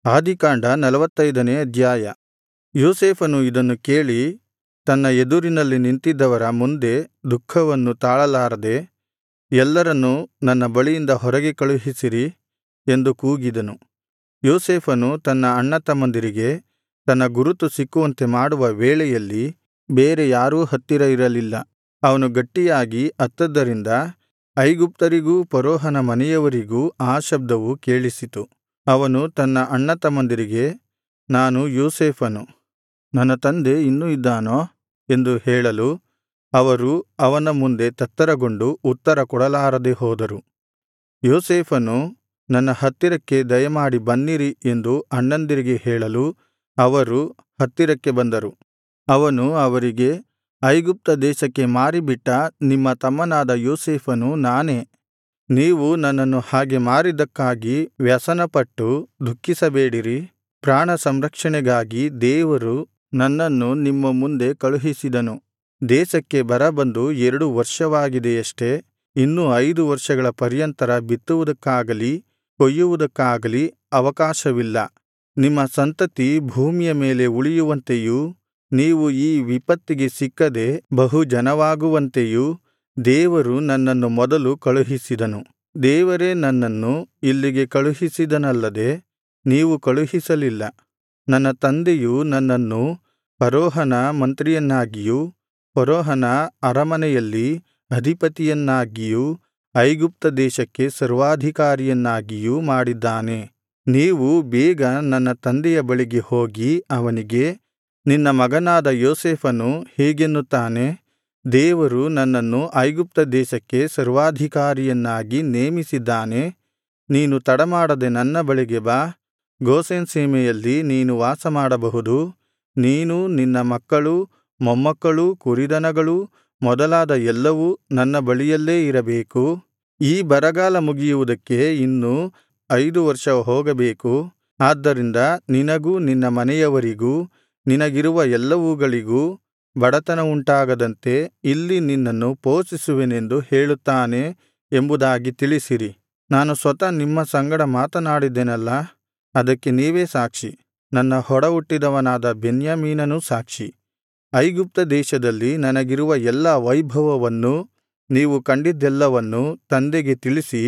ಆದಿಕಾಂಡ ನಲವತ್ತೈದನೇ ಅಧ್ಯಾಯ ಯೋಸೇಫನು ಇದನ್ನು ಕೇಳಿ ತನ್ನ ಎದುರಿನಲ್ಲಿ ನಿಂತಿದ್ದವರ ಮುಂದೆ ದುಃಖವನ್ನು ತಾಳಲಾರದೆ ಎಲ್ಲರನ್ನೂ ನನ್ನ ಬಳಿಯಿಂದ ಹೊರಗೆ ಕಳುಹಿಸಿರಿ ಎಂದು ಕೂಗಿದನು ಯೋಸೇಫನು ತನ್ನ ಅಣ್ಣತಮ್ಮಂದಿರಿಗೆ ತನ್ನ ಗುರುತು ಸಿಕ್ಕುವಂತೆ ಮಾಡುವ ವೇಳೆಯಲ್ಲಿ ಬೇರೆ ಯಾರೂ ಹತ್ತಿರ ಇರಲಿಲ್ಲ ಅವನು ಗಟ್ಟಿಯಾಗಿ ಅತ್ತದ್ದರಿಂದ ಐಗುಪ್ತರಿಗೂ ಫರೋಹನ ಮನೆಯವರಿಗೂ ಆ ಶಬ್ದವು ಕೇಳಿಸಿತು ಅವನು ತನ್ನ ಅಣ್ಣತಮ್ಮಂದಿರಿಗೆ ನಾನು ಯೋಸೇಫನು ನನ್ನ ತಂದೆ ಇನ್ನೂ ಇದ್ದಾನೋ ಎಂದು ಹೇಳಲು ಅವರು ಅವನ ಮುಂದೆ ತತ್ತರಗೊಂಡು ಉತ್ತರ ಕೊಡಲಾರದೆ ಹೋದರು ಯೋಸೇಫನು ನನ್ನ ಹತ್ತಿರಕ್ಕೆ ದಯಮಾಡಿ ಬನ್ನಿರಿ ಎಂದು ಅಣ್ಣಂದಿರಿಗೆ ಹೇಳಲು ಅವರು ಹತ್ತಿರಕ್ಕೆ ಬಂದರು ಅವನು ಅವರಿಗೆ ಐಗುಪ್ತ ದೇಶಕ್ಕೆ ಮಾರಿಬಿಟ್ಟ ನಿಮ್ಮ ತಮ್ಮನಾದ ಯೋಸೇಫನು ನಾನೇ ನೀವು ನನ್ನನ್ನು ಹಾಗೆ ಮಾರಿದ್ದಕ್ಕಾಗಿ ವ್ಯಸನಪಟ್ಟು ದುಃಖಿಸಬೇಡಿರಿ ಪ್ರಾಣ ಸಂರಕ್ಷಣೆಗಾಗಿ ದೇವರು ನನ್ನನ್ನು ನಿಮ್ಮ ಮುಂದೆ ಕಳುಹಿಸಿದನು ದೇಶಕ್ಕೆ ಬರಬಂದು ಎರಡು ವರ್ಷವಾಗಿದೆಯಷ್ಟೆ ಇನ್ನು ಐದು ವರ್ಷಗಳ ಪರ್ಯಂತರ ಬಿತ್ತುವುದಕ್ಕಾಗಲಿ ಕೊಯ್ಯುವುದಕ್ಕಾಗಲಿ ಅವಕಾಶವಿಲ್ಲ ನಿಮ್ಮ ಸಂತತಿ ಭೂಮಿಯ ಮೇಲೆ ಉಳಿಯುವಂತೆಯೂ ನೀವು ಈ ವಿಪತ್ತಿಗೆ ಸಿಕ್ಕದೆ ಬಹು ಜನವಾಗುವಂತೆಯೂ ದೇವರು ನನ್ನನ್ನು ಮೊದಲು ಕಳುಹಿಸಿದನು ದೇವರೇ ನನ್ನನ್ನು ಇಲ್ಲಿಗೆ ಕಳುಹಿಸಿದನಲ್ಲದೆ ನೀವು ಕಳುಹಿಸಲಿಲ್ಲ ನನ್ನ ತಂದೆಯು ನನ್ನನ್ನು ಫರೋಹನ ಮಂತ್ರಿಯನ್ನಾಗಿಯೂ ಫರೋಹನ ಅರಮನೆಯಲ್ಲಿ ಅಧಿಪತಿಯನ್ನಾಗಿಯೂ ಐಗುಪ್ತ ದೇಶಕ್ಕೆ ಸರ್ವಾಧಿಕಾರಿಯನ್ನಾಗಿಯೂ ಮಾಡಿದ್ದಾನೆ ನೀವು ಬೇಗ ನನ್ನ ತಂದೆಯ ಬಳಿಗೆ ಹೋಗಿ ಅವನಿಗೆ ನಿನ್ನ ಮಗನಾದ ಯೋಸೇಫನು ಹೀಗೆನ್ನುತ್ತಾನೆ ದೇವರು ನನ್ನನ್ನು ಐಗುಪ್ತ ದೇಶಕ್ಕೆ ಸರ್ವಾಧಿಕಾರಿಯನ್ನಾಗಿ ನೇಮಿಸಿದ್ದಾನೆ ನೀನು ತಡಮಾಡದೆ ನನ್ನ ಬಳಿಗೆ ಬಾ ಗೋಷೆನ್ ಸೀಮೆಯಲ್ಲಿ ನೀನು ವಾಸಮಾಡಬಹುದು ನೀನೂ ನಿನ್ನ ಮಕ್ಕಳೂ ಮೊಮ್ಮಕ್ಕಳೂ ಕುರಿದನಗಳೂ ಮೊದಲಾದ ಎಲ್ಲವೂ ನನ್ನ ಬಳಿಯಲ್ಲೇ ಇರಬೇಕು ಈ ಬರಗಾಲ ಮುಗಿಯುವುದಕ್ಕೆ ಇನ್ನೂ ಐದು ವರ್ಷ ಹೋಗಬೇಕು ಆದ್ದರಿಂದ ನಿನಗೂ ನಿನ್ನ ಮನೆಯವರಿಗೂ ನಿನಗಿರುವ ಎಲ್ಲವುಗಳಿಗೂ ಬಡತನವುಂಟಾಗದಂತೆ ಇಲ್ಲಿ ನಿನ್ನನ್ನು ಪೋಷಿಸುವೆನೆಂದು ಹೇಳುತ್ತಾನೆ ಎಂಬುದಾಗಿ ತಿಳಿಸಿರಿ ನಾನು ಸ್ವತಃ ನಿಮ್ಮ ಸಂಗಡ ಮಾತನಾಡಿದ್ದೆನಲ್ಲಾ ಅದಕ್ಕೆ ನೀವೇ ಸಾಕ್ಷಿ ನನ್ನ ಒಡಹುಟ್ಟಿದವನಾದ ಬೆನ್ಯಾಮೀನನೂ ಸಾಕ್ಷಿ ಐಗುಪ್ತ ದೇಶದಲ್ಲಿ ನನಗಿರುವ ಎಲ್ಲಾ ವೈಭವವನ್ನೂ ನೀವು ಕಂಡಿದ್ದೆಲ್ಲವನ್ನೂ ತಂದೆಗೆ ತಿಳಿಸಿ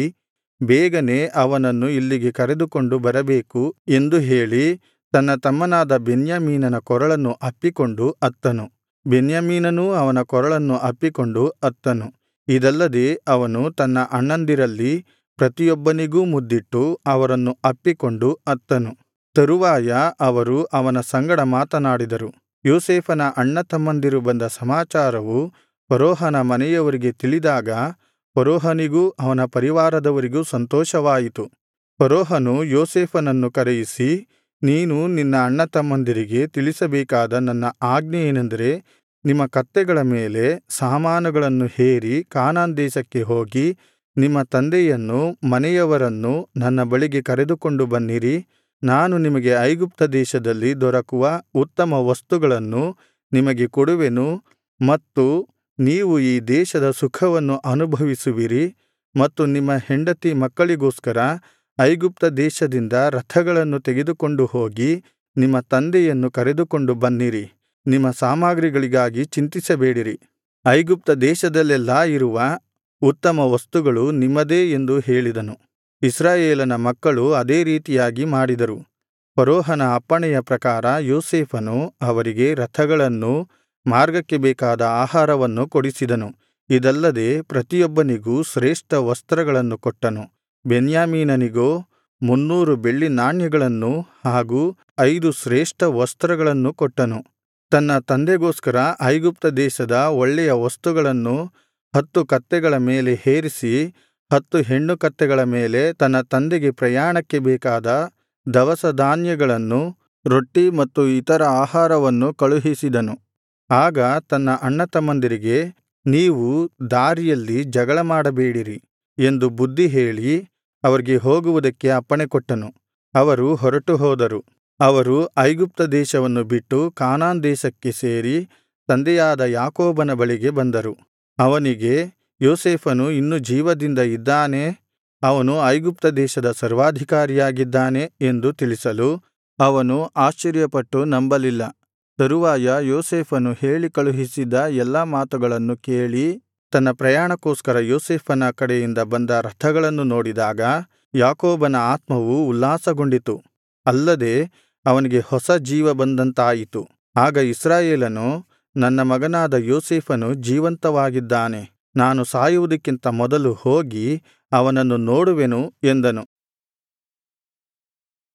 ಬೇಗನೆ ಅವನನ್ನು ಇಲ್ಲಿಗೆ ಕರೆದುಕೊಂಡು ಬರಬೇಕು ಎಂದು ಹೇಳಿ ತನ್ನ ತಮ್ಮನಾದ ಬೆನ್ಯಾಮೀನನ ಕೊರಳನ್ನು ಅಪ್ಪಿಕೊಂಡು ಅತ್ತನು ಬೆನ್ಯಾಮೀನನೂ ಅವನ ಕೊರಳನ್ನು ಅಪ್ಪಿಕೊಂಡು ಅತ್ತನು ಇದಲ್ಲದೆ ಅವನು ತನ್ನ ಅಣ್ಣಂದಿರಲ್ಲಿ ಪ್ರತಿಯೊಬ್ಬನಿಗೂ ಮುದ್ದಿಟ್ಟು ಅವರನ್ನು ಅಪ್ಪಿಕೊಂಡು ಅತ್ತನು ತರುವಾಯ ಅವರು ಅವನ ಸಂಗಡ ಮಾತನಾಡಿದರು ಯೋಸೇಫನ ಅಣ್ಣತಮ್ಮಂದಿರು ಬಂದ ಸಮಾಚಾರವು ಫರೋಹನ ಮನೆಯವರಿಗೆ ತಿಳಿದಾಗ ಫರೋಹನಿಗೂ ಅವನ ಪರಿವಾರದವರಿಗೂ ಸಂತೋಷವಾಯಿತು ಫರೋಹನು ಯೋಸೇಫನನ್ನು ಕರೆಯಿಸಿ ನೀನು ನಿನ್ನ ಅಣ್ಣತಮ್ಮಂದಿರಿಗೆ ತಿಳಿಸಬೇಕಾದ ನನ್ನ ಆಜ್ಞೆ ಏನೆಂದರೆ ನಿಮ್ಮ ಕತ್ತೆಗಳ ಮೇಲೆ ಸಾಮಾನುಗಳನ್ನು ಹೇರಿ ಕಾನಾನ್ ದೇಶಕ್ಕೆ ಹೋಗಿ ನಿಮ್ಮ ತಂದೆಯನ್ನೂ ಮನೆಯವರನ್ನೂ ನನ್ನ ಬಳಿಗೆ ಕರೆದುಕೊಂಡು ಬನ್ನಿರಿ ನಾನು ನಿಮಗೆ ಐಗುಪ್ತ ದೇಶದಲ್ಲಿ ದೊರಕುವ ಉತ್ತಮ ವಸ್ತುಗಳನ್ನು ನಿಮಗೆ ಕೊಡುವೆನು ಮತ್ತು ನೀವು ಈ ದೇಶದ ಸುಖವನ್ನು ಅನುಭವಿಸುವಿರಿ ಮತ್ತು ನಿಮ್ಮ ಹೆಂಡತಿ ಮಕ್ಕಳಿಗೋಸ್ಕರ ಐಗುಪ್ತ ದೇಶದಿಂದ ರಥಗಳನ್ನು ತೆಗೆದುಕೊಂಡು ಹೋಗಿ ನಿಮ್ಮ ತಂದೆಯನ್ನು ಕರೆದುಕೊಂಡು ಬನ್ನಿರಿ ನಿಮ್ಮ ಸಾಮಗ್ರಿಗಳಿಗಾಗಿ ಚಿಂತಿಸಬೇಡಿರಿ ಐಗುಪ್ತ ದೇಶದಲ್ಲೆಲ್ಲಾ ಇರುವ ಉತ್ತಮ ವಸ್ತುಗಳು ನಿಮ್ಮದೇ ಎಂದು ಹೇಳಿದನು ಇಸ್ರಾಯೇಲನ ಮಕ್ಕಳು ಅದೇ ರೀತಿಯಾಗಿ ಮಾಡಿದರು ಫರೋಹನ ಅಪ್ಪಣೆಯ ಪ್ರಕಾರ ಯೋಸೇಫನು ಅವರಿಗೆ ರಥಗಳನ್ನೂ ಮಾರ್ಗಕ್ಕೆ ಬೇಕಾದ ಆಹಾರವನ್ನು ಕೊಡಿಸಿದನು ಇದಲ್ಲದೆ ಪ್ರತಿಯೊಬ್ಬನಿಗೂ ಶ್ರೇಷ್ಠ ವಸ್ತ್ರಗಳನ್ನು ಕೊಟ್ಟನು ಬೆನ್ಯಾಮೀನನಿಗೋ ಮುನ್ನೂರು ಬೆಳ್ಳಿ ನಾಣ್ಯಗಳನ್ನೂ ಹಾಗೂ ಐದು ಶ್ರೇಷ್ಠ ವಸ್ತ್ರಗಳನ್ನು ಕೊಟ್ಟನು ತನ್ನ ತಂದೆಗೋಸ್ಕರ ಐಗುಪ್ತ ದೇಶದ ಒಳ್ಳೆಯ ವಸ್ತುಗಳನ್ನು ಹತ್ತು ಕತ್ತೆಗಳ ಮೇಲೆ ಹೇರಿಸಿ ಹತ್ತು ಹೆಣ್ಣು ಕತ್ತೆಗಳ ಮೇಲೆ ತನ್ನ ತಂದೆಗೆ ಪ್ರಯಾಣಕ್ಕೆ ಬೇಕಾದ ದವಸ ಧಾನ್ಯಗಳನ್ನು ರೊಟ್ಟಿ ಮತ್ತು ಇತರ ಆಹಾರವನ್ನು ಕಳುಹಿಸಿದನು ಆಗ ತನ್ನ ಅಣ್ಣತಮ್ಮಂದಿರಿಗೆ ನೀವು ದಾರಿಯಲ್ಲಿ ಜಗಳ ಮಾಡಬೇಡಿರಿ ಎಂದು ಬುದ್ಧಿ ಹೇಳಿ ಅವರಿಗೆ ಹೋಗುವುದಕ್ಕೆ ಅಪ್ಪಣೆಕೊಟ್ಟನು ಅವರು ಹೊರಟು ಹೋದರು ಅವರು ಐಗುಪ್ತ ದೇಶವನ್ನು ಬಿಟ್ಟು ಕಾನಾನ್ ದೇಶಕ್ಕೆ ಸೇರಿ ತಂದೆಯಾದ ಯಾಕೋಬನ ಬಳಿಗೆ ಬಂದರು ಅವನಿಗೆ ಯೋಸೇಫನು ಇನ್ನೂ ಜೀವದಿಂದ ಇದ್ದಾನೆ ಅವನು ಐಗುಪ್ತ ದೇಶದ ಸರ್ವಾಧಿಕಾರಿಯಾಗಿದ್ದಾನೆ ಎಂದು ತಿಳಿಸಲು ಅವನು ಆಶ್ಚರ್ಯಪಟ್ಟು ನಂಬಲಿಲ್ಲ ತರುವಾಯ ಯೋಸೇಫನು ಹೇಳಿ ಕಳುಹಿಸಿದ್ದ ಎಲ್ಲಾ ಮಾತುಗಳನ್ನು ಕೇಳಿ ತನ್ನ ಪ್ರಯಾಣಕ್ಕೋಸ್ಕರ ಯೋಸೇಫನ ಕಡೆಯಿಂದ ಬಂದ ರಥಗಳನ್ನು ನೋಡಿದಾಗ ಯಾಕೋಬನ ಆತ್ಮವು ಉಲ್ಲಾಸಗೊಂಡಿತು ಅಲ್ಲದೆ ಅವನಿಗೆ ಹೊಸ ಜೀವ ಬಂದಂತಾಯಿತು ಆಗ ಇಸ್ರಾಯೇಲನು ನನ್ನ ಮಗನಾದ ಯೋಸೇಫನು ಜೀವಂತವಾಗಿದ್ದಾನೆ ನಾನು ಸಾಯುವುದಕ್ಕಿಂತ ಮೊದಲು ಹೋಗಿ ಅವನನ್ನು ನೋಡುವೆನು ಎಂದನು